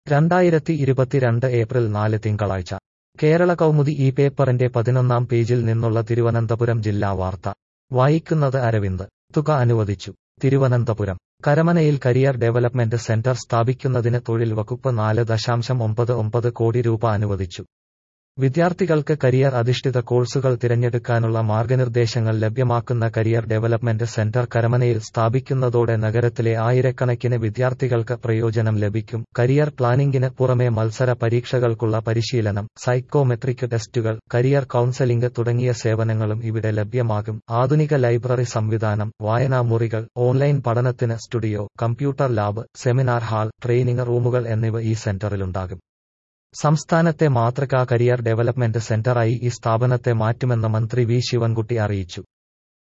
രണ്ടായിരത്തി ഇരുപത്തിരണ്ട് ഏപ്രിൽ നാല് തിങ്കളാഴ്ച കേരള കൗമുദി ഈ പേപ്പറിന്റെ പതിനൊന്നാം പേജിൽ നിന്നുള്ള തിരുവനന്തപുരം ജില്ലാ വാർത്ത വായിക്കുന്നത് അരവിന്ദ് തുക അനുവദിച്ചു തിരുവനന്തപുരം കരമനയിൽ കരിയർ ഡെവലപ്മെന്റ് സെന്റർ സ്ഥാപിക്കുന്നതിന് തൊഴിൽ വകുപ്പ് നാല് ദശാംശം ഒമ്പത് ഒമ്പത് കോടി രൂപ അനുവദിച്ചു വിദ്യാർത്ഥികൾക്ക് കരിയർ അധിഷ്ഠിത കോഴ്സുകൾ തിരഞ്ഞെടുക്കാനുള്ള മാർഗനിർദ്ദേശങ്ങൾ ലഭ്യമാക്കുന്ന കരിയർ ഡെവലപ്മെന്റ് സെന്റർ കരമനയിൽ സ്ഥാപിക്കുന്നതോടെ നഗരത്തിലെ ആയിരക്കണക്കിന് വിദ്യാർത്ഥികൾക്ക് പ്രയോജനം ലഭിക്കും കരിയർ പ്ലാനിംഗിന് പുറമെ മത്സര പരീക്ഷകൾക്കുള്ള പരിശീലനം സൈക്കോമെട്രിക് ടെസ്റ്റുകൾ കരിയർ കൌൺസലിംഗ് തുടങ്ങിയ സേവനങ്ങളും ഇവിടെ ലഭ്യമാകും ആധുനിക ലൈബ്രറി സംവിധാനം വായനാമുറികൾ ഓൺലൈൻ പഠനത്തിന് studio computer lab seminar hall training റൂമുകൾ എന്നിവ ഈ സെന്ററിലുണ്ടാകും സംസ്ഥാനത്തെ മാതൃകാ കരിയർ ഡെവലപ്മെന്റ് സെന്ററായി ഈ സ്ഥാപനത്തെ മാറ്റുമെന്ന് മന്ത്രി വി ശിവൻകുട്ടി അറിയിച്ചു